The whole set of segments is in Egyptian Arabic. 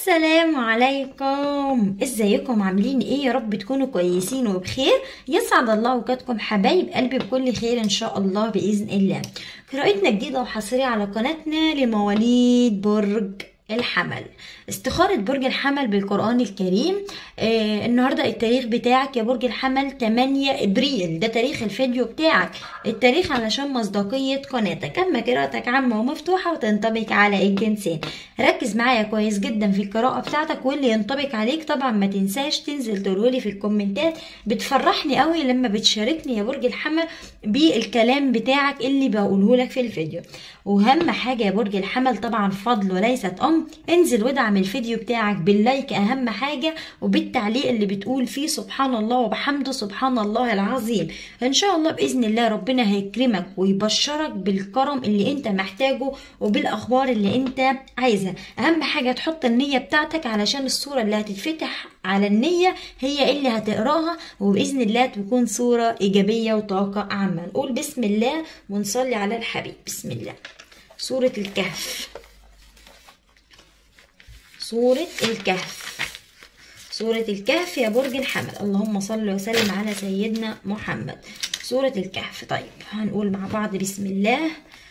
السلام عليكم ازيكم عاملين ايه يا رب تكونوا كويسين وبخير يسعد الله اوقاتكم حبايب قلبي بكل خير ان شاء الله باذن الله قراءتنا جديده وحصريه على قناتنا لمواليد برج الحمل استخارة برج الحمل بالقرآن الكريم آه النهاردة التاريخ بتاعك يا برج الحمل 8 ابريل ده تاريخ الفيديو بتاعك التاريخ علشان مصداقية قناتك اما قراءتك عامة ومفتوحة وتنطبق على الجنسين ركز معايا كويس جدا في القراءة بتاعتك واللي ينطبق عليك طبعا ما تنساش تنزل تقولولي في الكومنتات بتفرحني قوي لما بتشاركني يا برج الحمل بالكلام بتاعك اللي بقوله لك في الفيديو واهم حاجة يا برج الحمل طبعا فضل وليست ام انزل وادعم الفيديو بتاعك باللايك اهم حاجة وبالتعليق اللي بتقول فيه سبحان الله وبحمده سبحان الله العظيم ان شاء الله باذن الله ربنا هيكرمك ويبشرك بالكرم اللي انت محتاجه وبالاخبار اللي انت عايزها اهم حاجة تحط النية بتاعتك علشان الصورة اللي هتتفتح على النية هي اللي هتقراها وبإذن الله تكون صورة إيجابية وطاقة عامة نقول بسم الله ونصلي على الحبيب بسم الله سورة الكهف سورة الكهف سورة الكهف يا برج الحمل اللهم صل وسلم على سيدنا محمد سورة الكهف طيب هنقول مع بعض بسم الله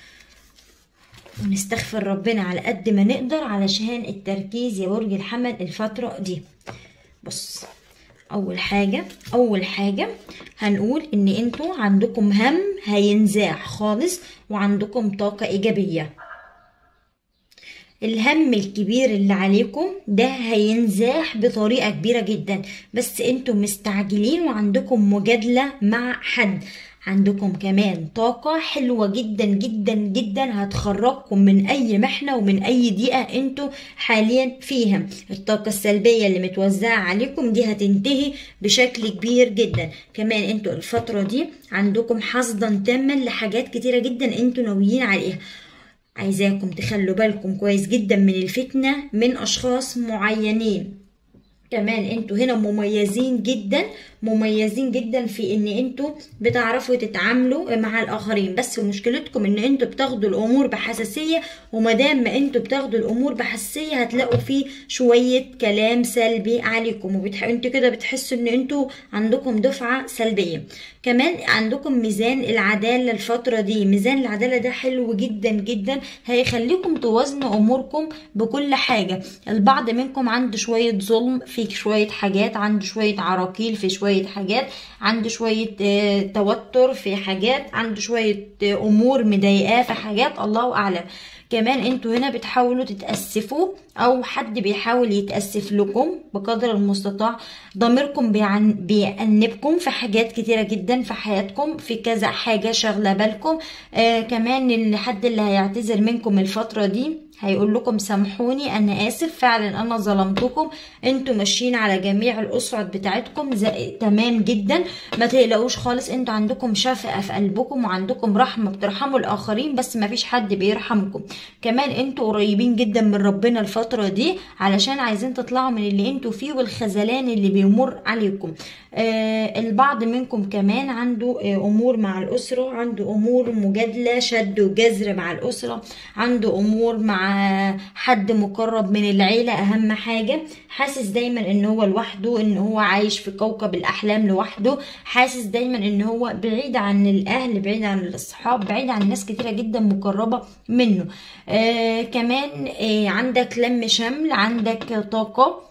ونستغفر ربنا على قد ما نقدر علشان التركيز يا برج الحمل الفترة دي بص اول حاجة اول حاجة هنقول ان انتوا عندكم هم هينزاح خالص وعندكم طاقة ايجابية الهم الكبير اللي عليكم ده هينزاح بطريقة كبيرة جدا بس انتوا مستعجلين وعندكم مجادلة مع حد عندكم كمان طاقة حلوة جدا جدا جدا هتخرجكم من أي محنة ومن أي ضيقة انتوا حاليا فيها الطاقة السلبية اللي متوزعة عليكم دي هتنتهي بشكل كبير جدا كمان انتوا الفترة دي عندكم حصدا تاما لحاجات كتيرة جدا انتوا ناويين عليها عايزاكم تخلوا بالكم كويس جدا من الفتنة من أشخاص معينين كمان انتوا هنا مميزين جدا مميزين جدا في ان انتوا بتعرفوا تتعاملوا مع الاخرين بس مشكلتكم ان انتوا بتاخدوا الامور بحساسيه ومادام ما انتوا بتاخدوا الامور بحساسيه هتلاقوا فيه شويه كلام سلبي عليكم وبتح... انتوا كده بتحسوا ان انتوا عندكم دفعه سلبيه كمان عندكم ميزان العداله الفتره دي ميزان العداله ده حلو جدا جدا هيخليكم توازنوا اموركم بكل حاجه البعض منكم عنده شويه ظلم في شويه حاجات عنده شويه عراقيل في شويه شوية حاجات عنده شوية توتر في حاجات عنده شوية أمور مضايقاه في حاجات الله أعلم كمان انتوا هنا بتحاولوا تتأسفوا او حد بيحاول يتأسف لكم بقدر المستطاع ضميركم بيعن... بيأنبكم في حاجات كتيرة جدا في حياتكم في كذا حاجة شغلة بالكم آه كمان الحد اللي هيعتذر منكم الفترة دي هيقول لكم سامحوني انا اسف فعلا انا ظلمتكم انتوا ماشيين على جميع الاسعد بتاعتكم زي... تمام جدا ما تقلقوش خالص انتوا عندكم شفقه في قلبكم وعندكم رحمه بترحموا الاخرين بس ما فيش حد بيرحمكم كمان انتوا قريبين جدا من ربنا الفتره دي علشان عايزين تطلعوا من اللي انتوا فيه والخذلان اللي بيمر عليكم آه البعض منكم كمان عنده آه امور مع الاسره عنده امور مجادله شد وجذر مع الاسره عنده امور مع حد مقرب من العيلة أهم حاجة حاسس دايما ان هو لوحده ان هو عايش في كوكب الأحلام لوحده حاسس دايما ان هو بعيد عن الأهل بعيد عن الأصحاب بعيد عن ناس كتيرة جدا مقربة منه آه كمان آه عندك لم شمل عندك طاقة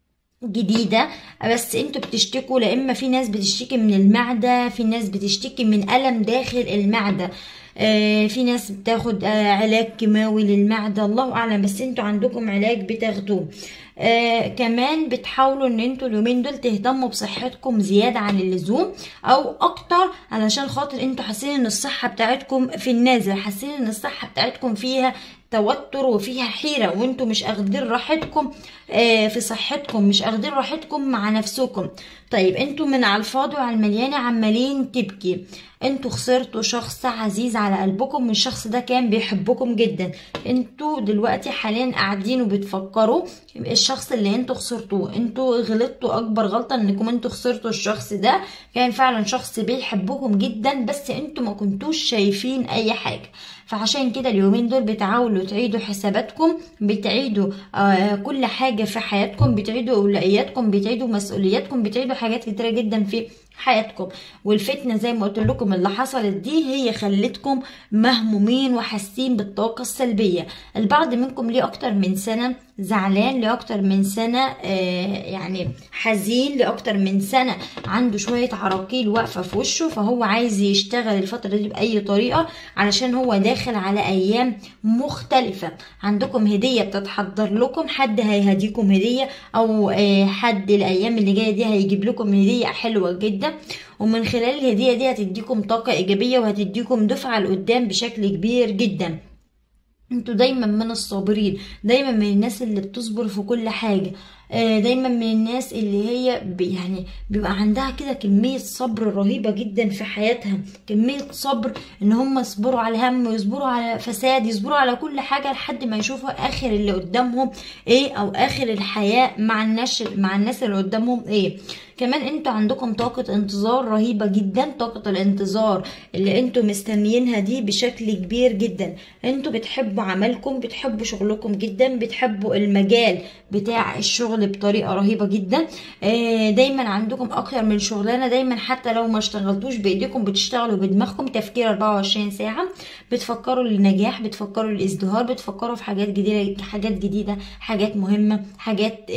جديدة بس انتوا بتشتكوا لا اما في ناس بتشتكي من المعدة في ناس بتشتكي من ألم داخل المعدة آه في ناس بتاخد آه علاج كيماوي للمعدة الله أعلم بس انتوا عندكم علاج بتاخدوه آه كمان بتحاولوا ان انتوا اليومين دول تهتموا بصحتكم زيادة عن اللزوم او اكتر علشان خاطر انتوا حاسين ان الصحة بتاعتكم في النازل حاسين ان الصحة بتاعتكم فيها توتر وفيها حيرة وانتوا مش اخدين راحتكم آه في صحتكم مش اخدين راحتكم مع نفسكم طيب انتوا من على الفاضي وعلى المليانة عمالين تبكي انتوا خسرتوا شخص عزيز على قلبكم الشخص ده كان بيحبكم جدا انتوا دلوقتي حاليا قاعدين وبتفكروا الشخص اللي انتوا خسرتوه انتوا غلطتوا اكبر غلطة انكم انتوا خسرتوا الشخص ده كان فعلا شخص بيحبكم جدا بس انتوا ما كنتوش شايفين اي حاجة فعشان كده اليومين دول بتحاولوا تعيدوا حساباتكم بتعيدوا آه كل حاجة في حياتكم بتعيدوا أولوياتكم بتعيدوا مسؤولياتكم بتعيدوا حاجات كتيرة جدا في حياتكم والفتنة زي ما قلت لكم اللي حصلت دي هي خلتكم مهمومين وحاسين بالطاقة السلبية البعض منكم ليه أكتر من سنة زعلان لأكتر من سنة آه يعني حزين لأكتر من سنة عنده شوية عراقيل واقفة في وشه فهو عايز يشتغل الفترة دي بأي طريقة علشان هو داخل على أيام مختلفة عندكم هدية بتتحضر لكم حد هيهديكم هدية أو آه حد الأيام اللي جاية دي هيجيب لكم هدية حلوة جدا ومن خلال الهدية دي هتديكم طاقة إيجابية وهتديكم دفعة لقدام بشكل كبير جدا انتوا دايما من الصابرين دايما من الناس اللي بتصبر في كل حاجة دايما من الناس اللي هي يعني بيبقى عندها كده كمية صبر رهيبة جدا في حياتها كمية صبر ان هم يصبروا على هم ويصبروا على فساد يصبروا على كل حاجة لحد ما يشوفوا اخر اللي قدامهم ايه او اخر الحياة مع الناس مع الناس اللي قدامهم ايه كمان انتوا عندكم طاقة انتظار رهيبة جدا طاقة الانتظار اللي انتوا مستنيينها دي بشكل كبير جدا انتوا بتحبوا عملكم بتحبوا شغلكم جدا بتحبوا المجال بتاع الشغل بطريقة رهيبة جدا دايما عندكم اكتر من شغلانة دايما حتى لو ما اشتغلتوش بايديكم بتشتغلوا بدماغكم تفكير 24 ساعة بتفكروا للنجاح بتفكروا للازدهار بتفكروا في حاجات جديدة حاجات جديدة حاجات مهمة حاجات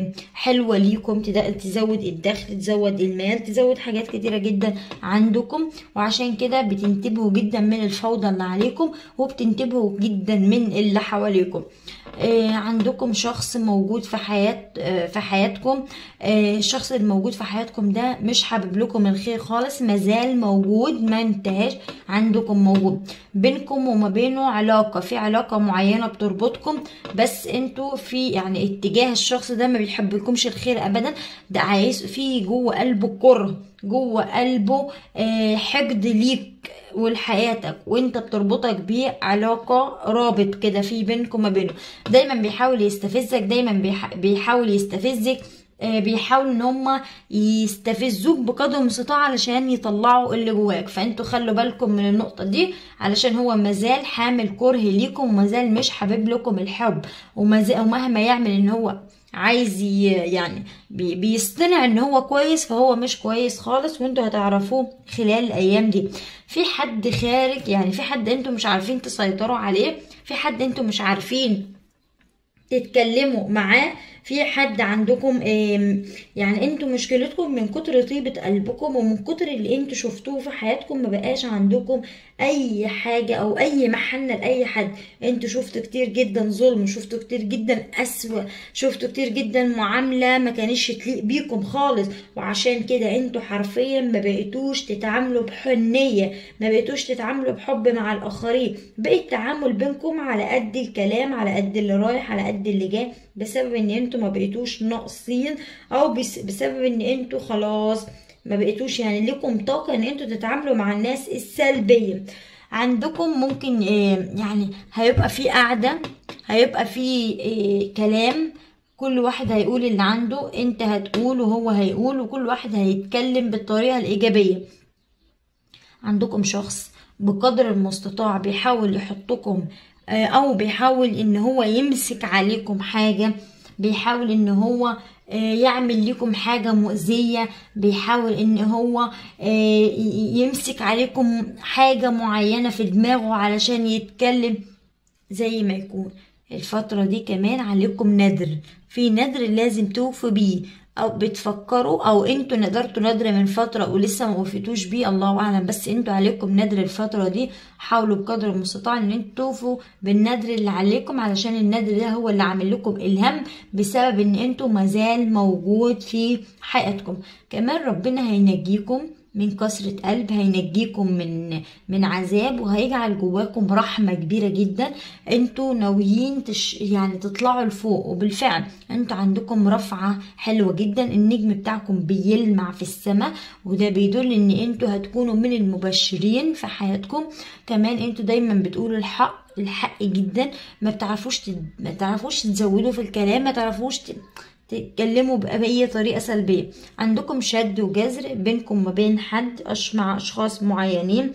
حلوة ليكم تزود الدخل الدخل تزود المال تزود حاجات كتيرة جدا عندكم وعشان كده بتنتبهوا جدا من الفوضى اللي عليكم وبتنتبهوا جدا من اللي حواليكم آه عندكم شخص موجود في حياة آه في حياتكم آه الشخص الموجود في حياتكم ده مش حابب لكم الخير خالص مازال موجود ما انتهاش عندكم موجود بينكم وما بينه علاقة في علاقة معينة بتربطكم بس انتوا في يعني اتجاه الشخص ده ما بيحبلكمش الخير ابدا ده عايز في جوه قلبه كره جوه قلبه حقد ليك ولحياتك وانت بتربطك بيه علاقة رابط كده في بينكم وما بينه دايما بيحاول يستفزك دايما بيحاول يستفزك بيحاولوا ان هم يستفزوك بقدر المستطاع علشان يطلعوا اللي جواك فانتوا خلوا بالكم من النقطه دي علشان هو مازال حامل كره ليكم ومازال مش حابب لكم الحب ومازال ومهما يعمل ان هو عايز يعني بيصطنع ان هو كويس فهو مش كويس خالص وانتوا هتعرفوه خلال الايام دي في حد خارج يعني في حد انتوا مش عارفين تسيطروا عليه في حد انتوا مش عارفين تتكلموا معاه في حد عندكم يعني انتوا مشكلتكم من كتر طيبة قلبكم ومن كتر اللي انتوا شفتوه في حياتكم ما بقاش عندكم اي حاجة او اي محنة لاي حد انتوا شفتوا كتير جدا ظلم شفتوا كتير جدا اسوأ شفتوا كتير جدا معاملة ما كانش تليق بيكم خالص وعشان كده انتوا حرفيا ما بقيتوش تتعاملوا بحنية ما بقيتوش تتعاملوا بحب مع الاخرين بقى التعامل بينكم على قد الكلام على قد اللي رايح على قد اللي جاي بسبب ان انتوا ما بقيتوش ناقصين او بسبب ان انتوا خلاص ما بقيتوش يعني لكم طاقه ان انتوا تتعاملوا مع الناس السلبيه عندكم ممكن يعني هيبقى في قعده هيبقى في كلام كل واحد هيقول اللي عنده انت هتقول وهو هيقول وكل واحد هيتكلم بالطريقه الايجابيه عندكم شخص بقدر المستطاع بيحاول يحطكم او بيحاول ان هو يمسك عليكم حاجة بيحاول ان هو يعمل لكم حاجة مؤذية بيحاول ان هو يمسك عليكم حاجة معينة في دماغه علشان يتكلم زي ما يكون الفترة دي كمان عليكم ندر في ندر لازم توفوا بيه او بتفكروا او انتوا نذرتوا ندر من فترة ولسه ما وفيتوش بيه الله اعلم بس انتوا عليكم ندر الفترة دي حاولوا بقدر المستطاع ان انتوا توفوا بالندر اللي عليكم علشان الندر ده هو اللي عامل لكم الهم بسبب ان انتوا مازال موجود في حياتكم كمان ربنا هينجيكم من كسرة قلب هينجيكم من من عذاب وهيجعل جواكم رحمة كبيرة جدا انتوا ناويين تش يعني تطلعوا لفوق وبالفعل انتوا عندكم رفعة حلوة جدا النجم بتاعكم بيلمع في السماء وده بيدل ان انتوا هتكونوا من المبشرين في حياتكم كمان انتوا دايما بتقولوا الحق الحق جدا ما بتعرفوش تد... ما تعرفوش تزودوا في الكلام ما تعرفوش ت... تتكلموا بأي طريقة سلبية عندكم شد وجذر بينكم وما بين حد أش مع أشخاص معينين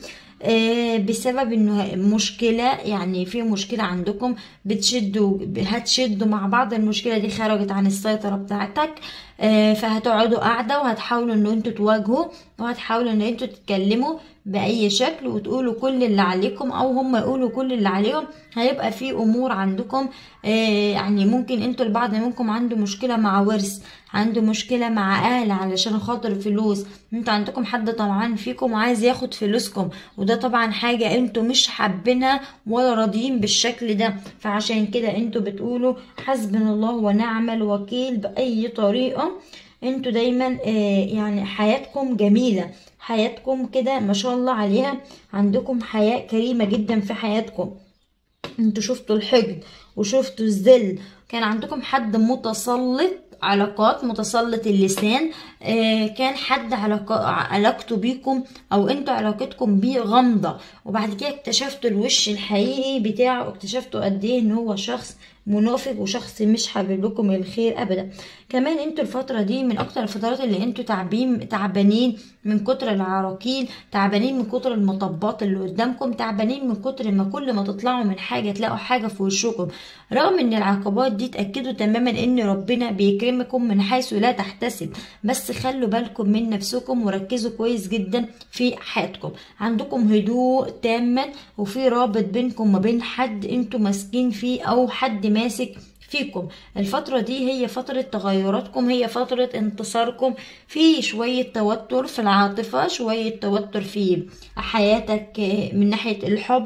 آه بسبب انه مشكلة يعني في مشكلة عندكم بتشدوا هتشدوا مع بعض المشكلة دي خرجت عن السيطرة بتاعتك آه فهتقعدوا قاعدة وهتحاولوا ان انتوا تواجهوا وهتحاولوا ان انتوا تتكلموا بأي شكل وتقولوا كل اللي عليكم او هم يقولوا كل اللي عليهم هيبقى في امور عندكم آه يعني ممكن انتوا البعض منكم عنده مشكلة مع ورث عنده مشكلة مع اهل علشان خاطر فلوس انتوا عندكم حد طمعان فيكم وعايز ياخد فلوسكم وده طبعا حاجة انتوا مش حابينها ولا راضيين بالشكل ده فعشان كده انتوا بتقولوا حسبنا الله ونعم الوكيل بأي طريقة انتوا دايما آه يعني حياتكم جميلة حياتكم كده ما شاء الله عليها عندكم حياة كريمة جدا في حياتكم انتوا شفتوا الحقد وشفتوا الذل كان عندكم حد متسلط علاقات متسلط اللسان آه كان حد علاقة علاقته بيكم او انتوا علاقتكم بيه غامضة وبعد كده اكتشفتوا الوش الحقيقي بتاعه اكتشفتوا قد ايه ان هو شخص منافق وشخص مش حابب لكم الخير ابدا كمان انتوا الفترة دي من اكتر الفترات اللي انتوا تعبين تعبانين من كتر العراقيل تعبانين من كتر المطبات اللي قدامكم تعبانين من كتر ما كل ما تطلعوا من حاجة تلاقوا حاجة في وشكم رغم ان العقبات دي تأكدوا تماما ان ربنا بيكرمكم من حيث لا تحتسب بس خلوا بالكم من نفسكم وركزوا كويس جدا في حياتكم عندكم هدوء تاما وفي رابط بينكم وما بين حد انتوا ماسكين فيه او حد ماسك فيكم الفترة دي هي فترة تغيراتكم هي فترة انتصاركم في شوية توتر في العاطفة شوية توتر في حياتك من ناحية الحب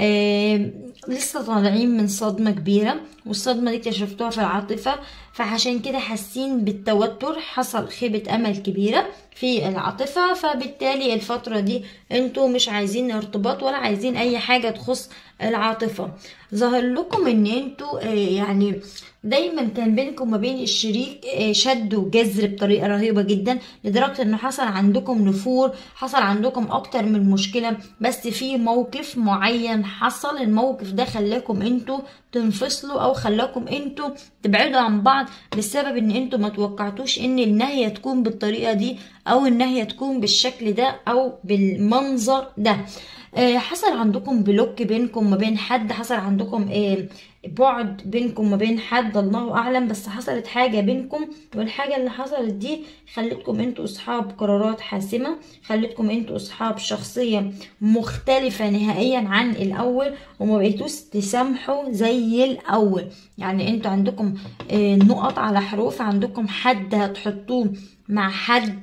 آه لسه طالعين من صدمة كبيرة والصدمة دي اكتشفتوها في العاطفة فعشان كده حاسين بالتوتر حصل خيبة أمل كبيرة في العاطفة فبالتالي الفترة دي انتوا مش عايزين ارتباط ولا عايزين أي حاجة تخص العاطفة ظهر لكم ان انتوا يعني دايما كان بينكم وما بين الشريك شد وجذر بطريقه رهيبه جدا لدرجه انه حصل عندكم نفور حصل عندكم اكتر من مشكله بس في موقف معين حصل الموقف ده خلاكم انتوا تنفصلوا او خلاكم انتوا تبعدوا عن بعض بسبب ان انتوا ما توقعتوش ان النهايه تكون بالطريقه دي او النهايه تكون بالشكل ده او بالمنظر ده حصل عندكم بلوك بينكم ما بين حد حصل عندكم بعد بينكم ما بين حد الله اعلم بس حصلت حاجه بينكم والحاجه اللي حصلت دي خلتكم انتوا اصحاب قرارات حاسمه خلتكم انتوا اصحاب شخصيه مختلفه نهائيا عن الاول وما بقيتوش تسامحوا زي الاول يعني انتوا عندكم نقط على حروف عندكم حد هتحطوه مع حد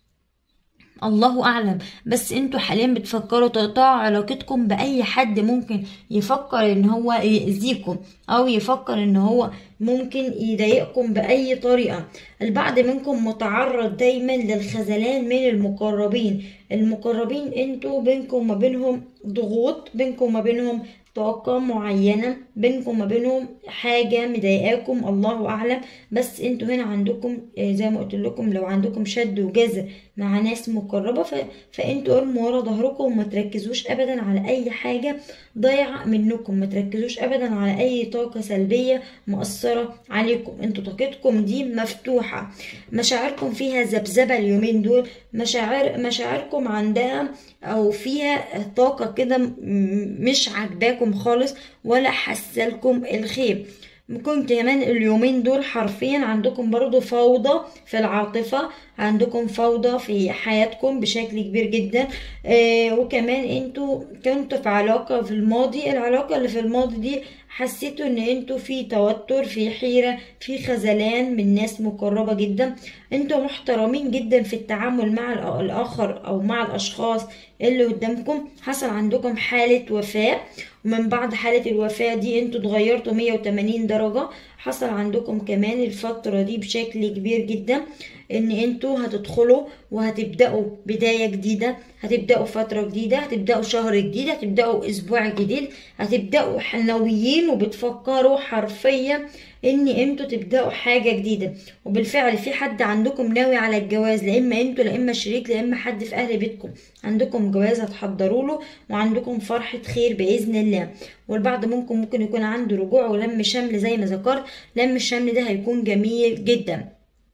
الله اعلم بس انتوا حاليا بتفكروا تقطعوا علاقتكم باي حد ممكن يفكر ان هو يأذيكم او يفكر ان هو ممكن يضايقكم باي طريقه البعض منكم متعرض دايما للخذلان من المقربين المقربين انتوا بينكم وما بينهم ضغوط بينكم وما بينهم طاقة معينة بينكم وما بينهم حاجة مضايقاكم الله أعلم بس انتوا هنا عندكم زي ما قلت لكم لو عندكم شد وجذر مع ناس مقربة ف... فانتوا ارموا ورا ظهركم وما تركزوش أبدا على أي حاجة ضايعة منكم ما تركزوش أبدا على أي طاقة سلبية مؤثرة عليكم انتوا طاقتكم دي مفتوحة مشاعركم فيها ذبذبة اليومين دول مشاعر مشاعركم عندها أو فيها طاقة كده مش عاجباكم خالص ولا حسلكم الخير ممكن كمان اليومين دول حرفيا عندكم برضو فوضى في العاطفة عندكم فوضى في حياتكم بشكل كبير جدا آه وكمان انتوا كنتوا في علاقة في الماضي العلاقة اللي في الماضي دي حسيتوا ان انتوا في توتر في حيرة في خذلان من ناس مقربة جدا انتوا محترمين جدا في التعامل مع الاخر او مع الاشخاص اللي قدامكم حصل عندكم حالة وفاة ومن بعد حالة الوفاة دي انتوا اتغيرتوا 180 درجة حصل عندكم كمان الفترة دي بشكل كبير جدا ان انتوا هتدخلوا وهتبدأوا بداية جديدة هتبدأوا فترة جديدة هتبدأوا شهر جديد هتبدأوا اسبوع جديد هتبدأوا ناويين وبتفكروا حرفيا ان انتوا تبدأوا حاجة جديدة وبالفعل في حد عندكم ناوي على الجواز لا اما انتوا لا اما شريك لا اما حد في اهل بيتكم عندكم جواز هتحضروا له وعندكم فرحة خير بإذن الله والبعض ممكن ممكن يكون عنده رجوع ولم شمل زي ما ذكرت لم الشمل ده هيكون جميل جدا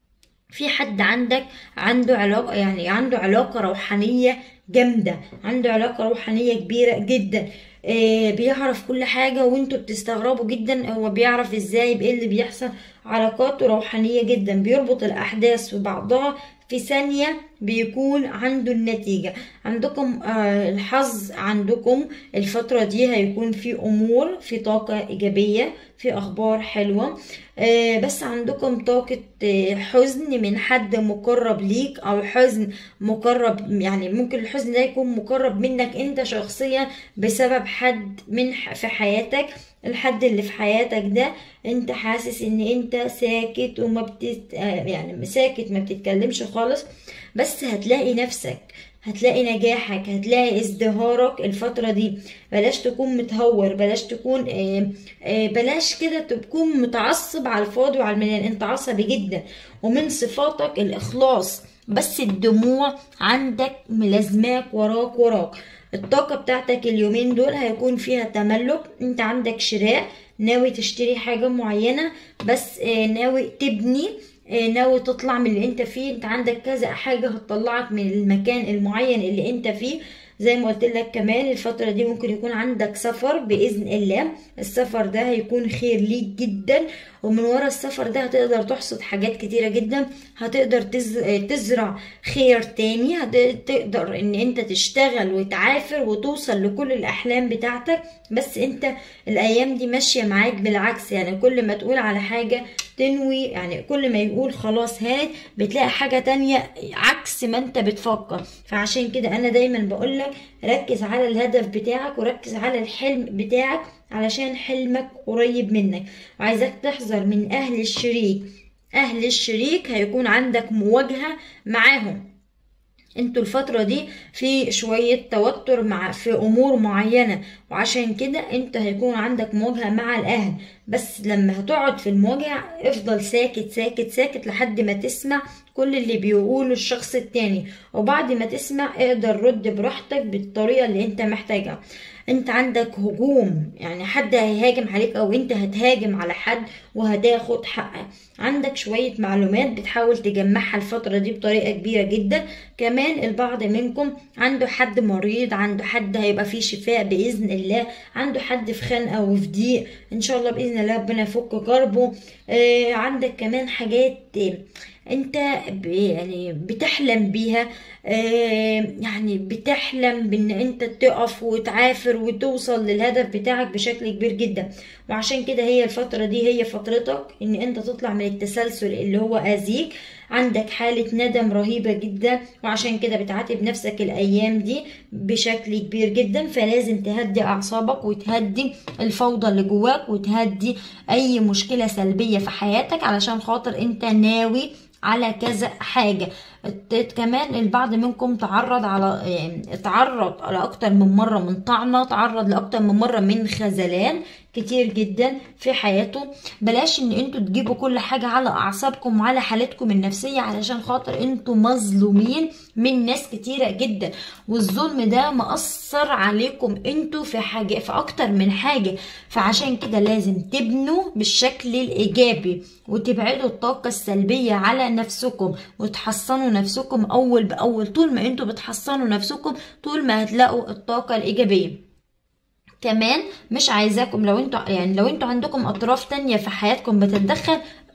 في حد عندك عنده علاقة يعني عنده علاقة روحانية جامدة عنده علاقة روحانية كبيرة جدا آه بيعرف كل حاجة وانتوا بتستغربوا جدا هو بيعرف ازاي بايه اللي بيحصل علاقاته روحانية جدا بيربط الأحداث ببعضها في ثانية بيكون عنده النتيجة عندكم آه الحظ عندكم الفترة دي هيكون في أمور في طاقة إيجابية في أخبار حلوة آه بس عندكم طاقة آه حزن من حد مقرب ليك أو حزن مقرب يعني ممكن الحزن ده يكون مقرب منك أنت شخصيا بسبب حد من في حياتك الحد اللي في حياتك ده انت حاسس ان انت ساكت وما بتت يعني ساكت ما بتتكلمش خالص بس هتلاقي نفسك هتلاقي نجاحك هتلاقي ازدهارك الفترة دي بلاش تكون متهور بلاش تكون آه آه بلاش كده تكون متعصب على الفاضي وعلى المليان انت عصبي جدا ومن صفاتك الاخلاص بس الدموع عندك ملازماك وراك وراك الطاقة بتاعتك اليومين دول هيكون فيها تملك انت عندك شراء ناوي تشتري حاجة معينة بس ناوي تبني ناوي تطلع من اللي انت فيه انت عندك كذا حاجة هتطلعك من المكان المعين اللي انت فيه زي ما قلت لك كمان الفترة دي ممكن يكون عندك سفر بإذن الله السفر ده هيكون خير ليك جدا ومن ورا السفر ده هتقدر تحصد حاجات كتيرة جدا هتقدر تزرع خير تاني هتقدر ان انت تشتغل وتعافر وتوصل لكل الأحلام بتاعتك بس انت الأيام دي ماشية معاك بالعكس يعني كل ما تقول على حاجة تنوي يعني كل ما يقول خلاص هات بتلاقي حاجة تانية عكس ما انت بتفكر فعشان كده انا دايما بقولك ركز على الهدف بتاعك وركز على الحلم بتاعك علشان حلمك قريب منك وعايزك تحذر من اهل الشريك اهل الشريك هيكون عندك مواجهة معاهم انتوا الفترة دي في شوية توتر مع في امور معينة وعشان كده انت هيكون عندك مواجهة مع الاهل بس لما هتقعد في المواجهة افضل ساكت ساكت ساكت لحد ما تسمع كل اللي بيقوله الشخص التاني وبعد ما تسمع اقدر رد براحتك بالطريقة اللي انت محتاجها انت عندك هجوم يعني حد هيهاجم عليك او انت هتهاجم على حد وهتاخد حقك عندك شوية معلومات بتحاول تجمعها الفترة دي بطريقة كبيرة جدا كمان البعض منكم عنده حد مريض عنده حد هيبقى فيه شفاء بإذن الله عنده حد في خنقة وفي ضيق ان شاء الله بإذن الله ربنا يفك كربه آه عندك كمان حاجات آه انت يعني بتحلم بيها آه يعني بتحلم بان انت تقف وتعافر وتوصل للهدف بتاعك بشكل كبير جدا وعشان كده هي الفترة دي هي فترتك ان انت تطلع من التسلسل اللي هو اذيك عندك حالة ندم رهيبة جدا وعشان كده بتعاتب نفسك الأيام دي بشكل كبير جدا فلازم تهدي أعصابك وتهدي الفوضى اللي جواك وتهدي أي مشكلة سلبية في حياتك علشان خاطر أنت ناوي على كذا حاجة كمان البعض منكم تعرض على يعني تعرض على اكتر من مرة من طعنة تعرض لاكتر من مرة من خذلان كتير جدا في حياته بلاش ان انتوا تجيبوا كل حاجة على اعصابكم وعلى حالتكم النفسية علشان خاطر انتوا مظلومين من ناس كتيرة جدا والظلم ده مأثر عليكم انتوا في حاجة في اكتر من حاجة فعشان كده لازم تبنوا بالشكل الايجابي وتبعدوا الطاقة السلبية على نفسكم وتحصنوا نفسكم اول باول طول ما انتوا بتحصنوا نفسكم طول ما هتلاقوا الطاقة الايجابية كمان مش عايزاكم لو انتوا يعني لو انتوا عندكم اطراف تانية في حياتكم بتتدخل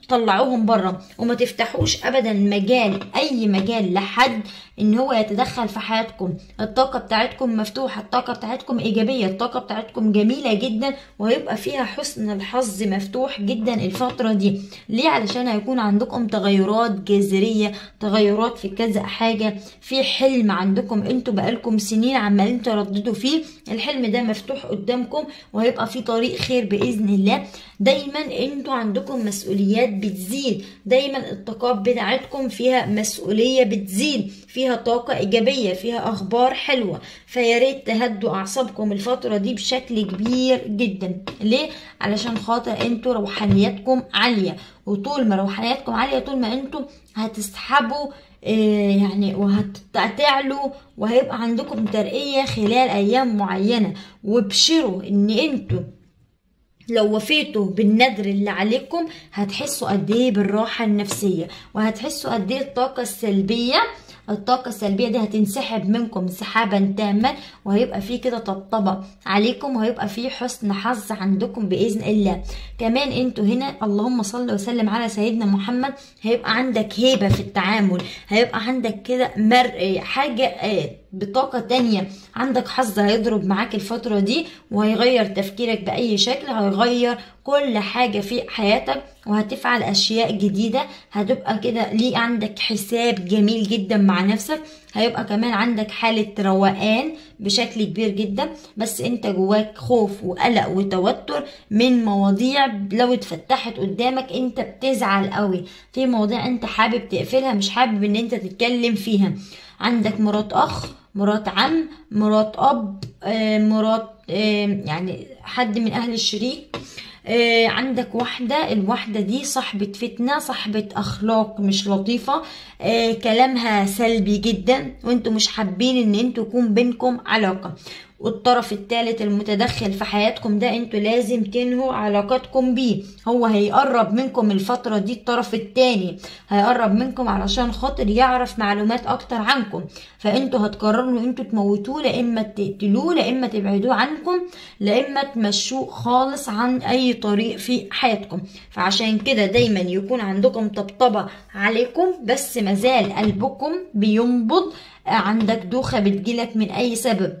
طلعوهم بره وما تفتحوش ابدا مجال اي مجال لحد ان هو يتدخل في حياتكم الطاقه بتاعتكم مفتوحه الطاقه بتاعتكم ايجابيه الطاقه بتاعتكم جميله جدا وهيبقى فيها حسن الحظ مفتوح جدا الفتره دي ليه علشان هيكون عندكم تغيرات جذريه تغيرات في كذا حاجه في حلم عندكم انتوا بقالكم سنين عمالين ترددوا فيه الحلم ده مفتوح قدامكم وهيبقى في طريق خير باذن الله دايما انتوا عندكم مسؤوليات بتزيد دايما الطاقات بتاعتكم فيها مسؤوليه بتزيد فيها طاقة إيجابية فيها أخبار حلوة فيا ريت تهدوا أعصابكم الفترة دي بشكل كبير جدا ليه؟ علشان خاطر انتوا روحانياتكم عالية وطول ما روحانياتكم عالية طول ما انتوا هتسحبوا آه، يعني وهتعلوا وهيبقى عندكم ترقية خلال أيام معينة وابشروا إن انتوا لو وفيتوا بالنذر اللي عليكم هتحسوا قد ايه بالراحة النفسية وهتحسوا قد ايه الطاقة السلبية الطاقة السلبية دي هتنسحب منكم سحابا تاما وهيبقى فيه كده طبطبة عليكم وهيبقى فيه حسن حظ عندكم بإذن الله كمان انتوا هنا اللهم صل وسلم على سيدنا محمد هيبقى عندك هيبة في التعامل هيبقى عندك كده مرء حاجة آه، بطاقة تانية عندك حظ هيضرب معاك الفترة دي وهيغير تفكيرك بأي شكل هيغير كل حاجة في حياتك وهتفعل أشياء جديدة هتبقى كده ليه عندك حساب جميل جدا مع نفسك هيبقى كمان عندك حالة روقان بشكل كبير جدا بس انت جواك خوف وقلق وتوتر من مواضيع لو اتفتحت قدامك انت بتزعل قوي في مواضيع انت حابب تقفلها مش حابب ان انت تتكلم فيها عندك مرات اخ مرات عم مرات اب آه، مرات آه، يعني حد من اهل الشريك آه، عندك واحدة الواحدة دي صاحبة فتنة صاحبة أخلاق مش لطيفة آه، كلامها سلبي جدا وانتوا مش حابين ان انتوا يكون بينكم علاقة والطرف الثالث المتدخل في حياتكم ده انتوا لازم تنهوا علاقاتكم بيه هو هيقرب منكم الفترة دي الطرف التاني هيقرب منكم علشان خاطر يعرف معلومات اكتر عنكم فانتوا هتقرروا ان انتوا تموتوه لا اما تقتلوه لا اما تبعدوه عنكم لا اما تمشوه خالص عن اي طريق في حياتكم فعشان كده دايما يكون عندكم طبطبة عليكم بس مازال قلبكم بينبض عندك دوخة بتجيلك من اي سبب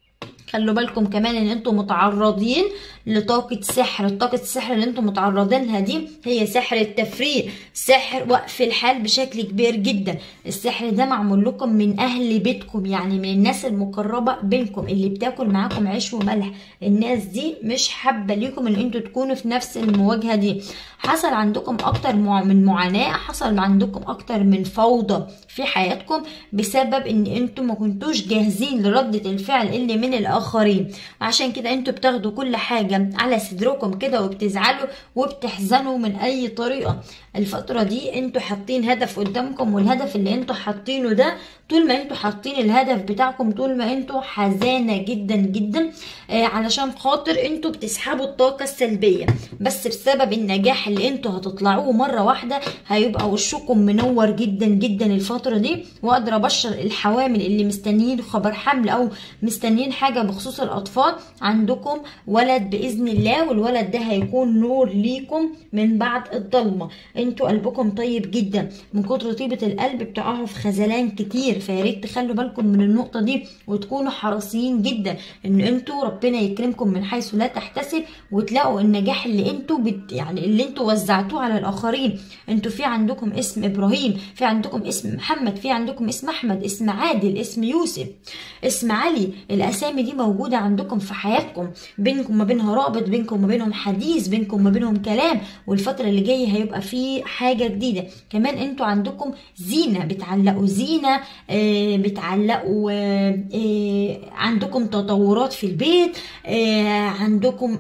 خلوا بالكم كمان ان انتم متعرضين لطاقة سحر طاقة السحر اللي انتم متعرضين لها دي هي سحر التفريق سحر وقف الحال بشكل كبير جدا السحر ده معمول لكم من اهل بيتكم يعني من الناس المقربة بينكم اللي بتاكل معاكم عيش وملح الناس دي مش حابة ليكم ان انتوا تكونوا في نفس المواجهة دي حصل عندكم اكتر من معاناة حصل عندكم اكتر من فوضى في حياتكم بسبب ان انتوا ما كنتوش جاهزين لردة الفعل اللي من الاخرين عشان كده انتوا بتاخدوا كل حاجة على صدركم كده وبتزعلوا وبتحزنوا من اي طريقة الفترة دي انتوا حاطين هدف قدامكم والهدف اللي انتوا حاطينه ده طول ما انتوا حاطين الهدف بتاعكم طول ما انتوا حزانة جدا جدا آه علشان خاطر انتوا بتسحبوا الطاقة السلبية بس بسبب النجاح اللي انتوا هتطلعوه مرة واحدة هيبقى وشكم منور جدا جدا الفترة دي واقدر ابشر الحوامل اللي مستنيين خبر حمل او مستنيين حاجة بخصوص الاطفال عندكم ولد باذن الله والولد ده هيكون نور ليكم من بعد الضلمة انتوا قلبكم طيب جدا من كتر طيبة القلب بتقعوا في خذلان كتير فياريت تخلوا بالكم من النقطة دي وتكونوا حريصين جدا ان انتوا ربنا يكرمكم من حيث لا تحتسب وتلاقوا النجاح اللي انتوا بت يعني اللي انتوا وزعتوه على الاخرين انتوا في عندكم اسم ابراهيم في عندكم اسم محمد في عندكم اسم احمد اسم عادل اسم يوسف اسم علي الاسامي دي موجودة عندكم في حياتكم بينكم ما بينها رابط بينكم وما بينهم حديث بينكم ما بينهم كلام والفترة اللي جاية هيبقى في حاجة جديدة كمان انتوا عندكم زينة بتعلقوا زينة آه بتعلقوا آه آه عندكم تطورات في البيت عندكم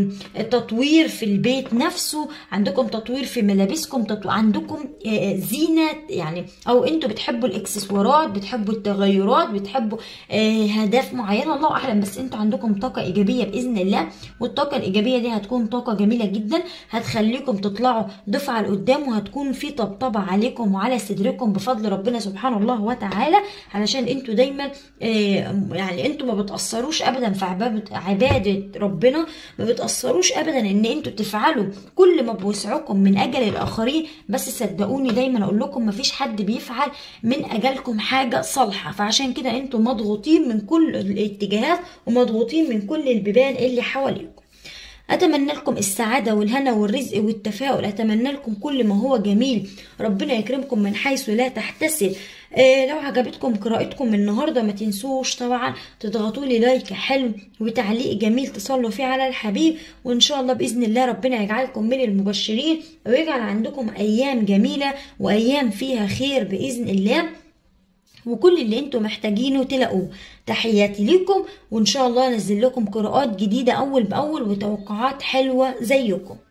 تطوير في البيت نفسه عندكم تطوير في ملابسكم تطو... عندكم زينة يعني او انتوا بتحبوا الاكسسوارات بتحبوا التغيرات بتحبوا اهداف معينة الله اعلم بس انتوا عندكم طاقة ايجابية باذن الله والطاقة الايجابية دي هتكون طاقة جميلة جدا هتخليكم تطلعوا دفعة لقدام قدام وهتكون في طبطبة عليكم وعلى صدركم بفضل ربنا سبحانه الله وتعالى علشان انتوا دايما آه، يعني انتوا ما بتأثروش ابدا في عبادة عبادة ربنا ما بتأثروش ابدا ان انتوا تفعلوا كل ما بوسعكم من اجل الاخرين بس صدقوني دايما اقول لكم ما فيش حد بيفعل من اجلكم حاجة صالحة فعشان كده انتوا مضغوطين من كل الاتجاهات ومضغوطين من كل البيبان اللي حواليكم أتمنى لكم السعادة والهنا والرزق والتفاؤل أتمنى لكم كل ما هو جميل ربنا يكرمكم من حيث لا تحتسب آه لو عجبتكم قراءتكم النهارده ما تنسوش طبعا تضغطوا لي لايك حلو وتعليق جميل تصلوا فيه على الحبيب وان شاء الله باذن الله ربنا يجعلكم من المبشرين ويجعل عندكم ايام جميله وايام فيها خير باذن الله وكل اللي انتم محتاجينه تلاقوه تحياتي ليكم وان شاء الله انزل لكم قراءات جديده اول باول وتوقعات حلوه زيكم